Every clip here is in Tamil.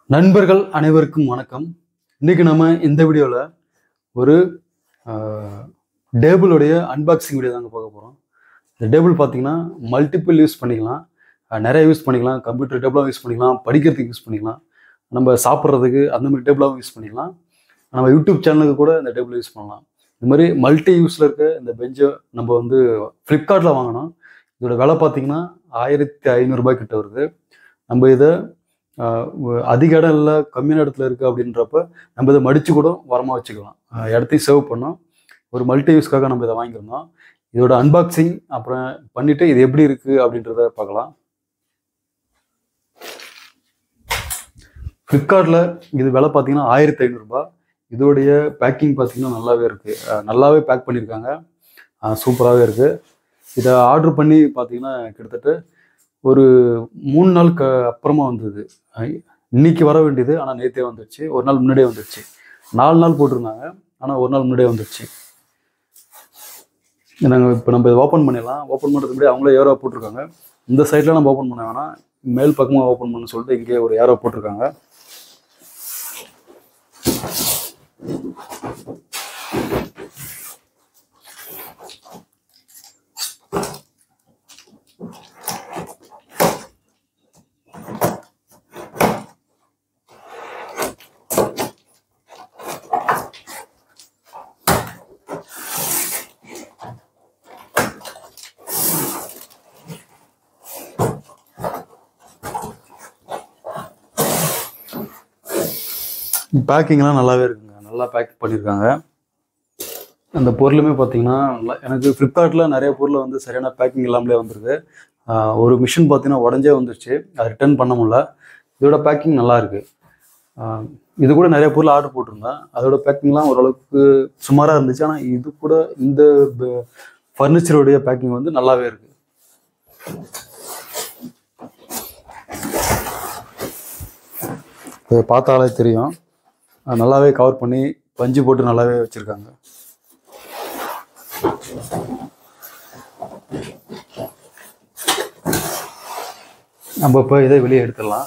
நண்பர்கள் அனைவருக்கும் வணக்கம் இன்னைக்கு நம்ம இந்த வீடியோவில் ஒரு டேபிளுடைய அன்பாக்சிங் வீடியோ தாங்க பார்க்க போகிறோம் இந்த டேபிள் பார்த்தீங்கன்னா மல்டிபிள் யூஸ் பண்ணிக்கலாம் அஹ், நிறைய யூஸ் பண்ணிக்கலாம் கம்ப்யூட்டர் டேபிளாகவும் யூஸ் பண்ணிக்கலாம் படிக்கிறதுக்கு யூஸ் பண்ணிக்கலாம் நம்ம சாப்பிட்றதுக்கு அந்த மாதிரி டேபிளாகவும் யூஸ் பண்ணிக்கலாம் நம்ம யூடியூப் சேனலுக்கு கூட இந்த டேபிள் யூஸ் பண்ணலாம் இந்த மாதிரி மல்டி யூஸில் இருக்க இந்த பெஞ்சை நம்ம வந்து ஃப்ளிப்கார்ட்டில் வாங்கினோம் இதோட விலை பார்த்தீங்கன்னா ஆயிரத்தி ஐநூறுரூபாய் கிட்ட வருது நம்ம இதை ஆஹ் ஒ- அதிக இடம் இல்லை கம்மியான இடத்துல இருக்குது அப்படின்றப்ப நம்ம இதை மடித்து கூட வரமாக வச்சுக்கலாம் ஆஹ் இடத்தையும் சேவ் பண்ணோம் ஒரு மல்டி யூஸ்க்காக நம்ம இதை வாங்கியிருந்தோம் இதோட அன்பாக்சிங் அப்புறம் பண்ணிவிட்டு இது எப்படி இருக்குது அப்படின்றத பார்க்கலாம் ஃப்ளிப்கார்ட்டில் இது விலை பார்த்தீங்கன்னா ஆயிரத்தி ஐநூறுரூபா இதோடைய பேக்கிங் பார்த்தீங்கன்னா நல்லாவே இருக்குது நல்லாவே பேக் பண்ணியிருக்காங்க சூப்பராகவே இருக்குது இதை ஆர்டர் பண்ணி பார்த்தீங்கன்னா கிட்டத்தட்ட ஒரு மூணு நாள் க அப்புறமா வந்தது அஹ் இன்னைக்கு வர வேண்டியது ஆனால் நேற்றே வந்துருச்சு ஒரு நாள் முன்னாடியே வந்துருச்சு நாலு நாள் போட்டிருந்தாங்க ஆனால் ஒரு நாள் முன்னாடியே வந்துருச்சு நாங்கள் இப்போ நம்ம இதை ஓப்பன் பண்ணிடலாம் ஓப்பன் பண்ணுறதுக்கு முன்னாடி அவங்களே ஏரோ போட்டிருக்காங்க இந்த சைடில் நம்ம ஓப்பன் பண்ண வேணாம் மேல் பக்கமாக ஓப்பன் பண்ண சொல்லிட்டு இங்கே ஒரு ஏரோ போட்டிருக்காங்க பேக்கிங்லாம் நல்லாவே இருக்குங்க நல்லா பேக் பண்ணியிருக்காங்க அந்த பொருளுமே பார்த்தீங்கன்னா நல்லா எனக்கு ஃப்ளிப்கார்ட்டில் நிறைய பொருள் வந்து சரியான பேக்கிங் இல்லாமலே வந்திருக்கு ஆஹ் ஒரு மிஷின் பார்த்தீங்கன்னா உடஞ்சே வந்துருச்சு அதை ரிட்டர்ன் பண்ண முடியல இதோட பேக்கிங் நல்லா இருக்கு ஆஹ் இது கூட நிறைய பொருள் ஆர்டர் போட்டிருந்தேன் அதோட பேக்கிங்லாம் ஓரளவுக்கு சுமாராக இருந்துச்சு ஆனால் இது கூட இந்த ஃபர்னிச்சருடைய பேக்கிங் வந்து நல்லாவே இருக்கு இதை பார்த்தாலே தெரியும் அஹ் நல்லாவே கவர் பண்ணி பஞ்சு போட்டு நல்லாவே வச்சுருக்காங்க நம்ம இப்போ இதை வெளியே எடுத்துடலாம்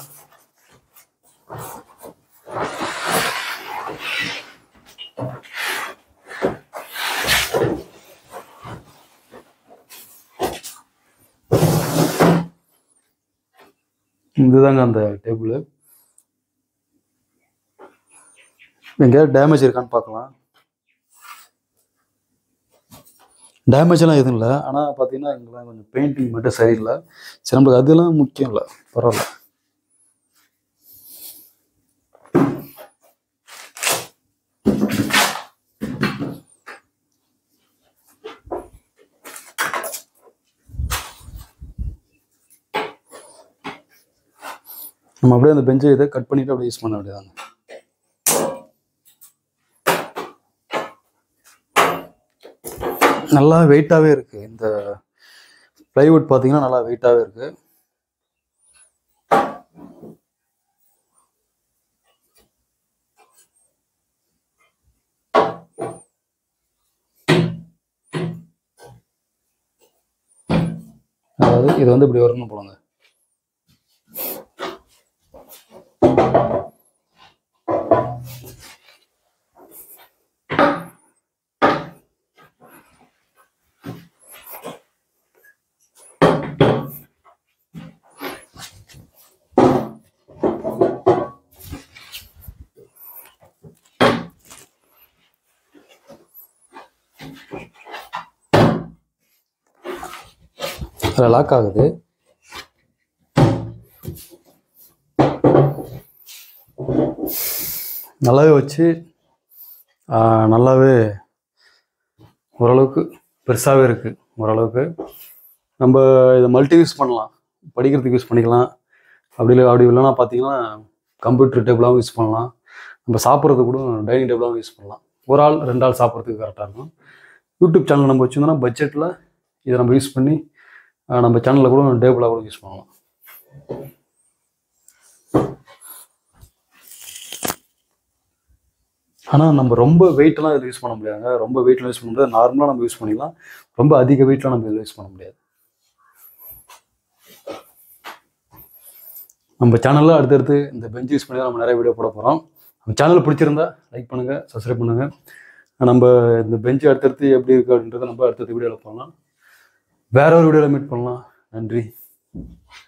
இதுதாங்க அந்த டேபிள் எங்கேயாவது டேமேஜ் இருக்கான்னு பார்க்கலாம் டேமேஜ் எல்லாம் எதுவும் இல்லை ஆனால் பார்த்தீங்கன்னா எங்கெல்லாம் கொஞ்சம் பெயிண்டிங் மட்டும் சரியில்லை சரி நம்மளுக்கு அதெல்லாம் முக்கியம் இல்லை பரவாயில்ல நம்ம அப்படியே அந்த பெஞ்சை இதை கட் பண்ணிட்டு அப்படியே யூஸ் பண்ண வேண்டியதாங்க நல்லா வெயிட்டாகவே இருக்குது இந்த ப்ளைவுட் பார்த்தீங்கன்னா நல்லா வெயிட்டாகவே இருக்குது அதாவது இது வந்து இப்படி வரணும் போலங்க அதில் லாக் ஆகுது நல்லாவே வச்சு ஆஹ், நல்லாவே ஓரளவுக்கு பெருசாகவே இருக்குது ஓரளவுக்கு நம்ம இதை மல்டி யூஸ் பண்ணலாம் படிக்கிறதுக்கு யூஸ் பண்ணிக்கலாம் அப்படி இல்லை அப்படி இல்லைன்னா பார்த்தீங்கன்னா கம்ப்யூட்டர் டேபிளாகவும் யூஸ் பண்ணலாம் நம்ம சாப்பிட்றது கூட டைனிங் டேபிளாகவும் யூஸ் பண்ணலாம் ஒரு ஆள் ரெண்டு ஆள் சாப்பிட்றதுக்கு கரெக்டாக இருக்கும் யூடியூப் சேனல் நம்ம வச்சுருந்தோம்னா பட்ஜெட்டில் இதை நம்ம யூஸ் பண்ணி ஆஹ், நம்ம சேனலில் கூட டேபிளாக கூட யூஸ் பண்ணலாம் ஆனால் நம்ம ரொம்ப வெயிட்லாம் இதில் யூஸ் பண்ண முடியாதுங்க ரொம்ப வெயிட்லாம் யூஸ் பண்ண முடியாது நார்மலாக நம்ம யூஸ் பண்ணிக்கலாம் ரொம்ப அதிக வெயிட்லாம் நம்ம இதில் யூஸ் பண்ண முடியாது நம்ம சேனலில் அடுத்தடுத்து இந்த பெஞ்ச் யூஸ் பண்ணி தான் நம்ம நிறைய வீடியோ போட போகிறோம் நம்ம சேனல் பிடிச்சிருந்தா லைக் பண்ணுங்கள் சப்ஸ்கிரைப் பண்ணுங்கள் நம்ம இந்த பெஞ்சு அடுத்தடுத்து எப்படி இருக்கு அப்படின்றத நம்ம அடுத்தடுத்த வீடியோவில் போடலாம் வேற ஒரு வீடியோவில் மீட் பண்ணலாம் நன்றி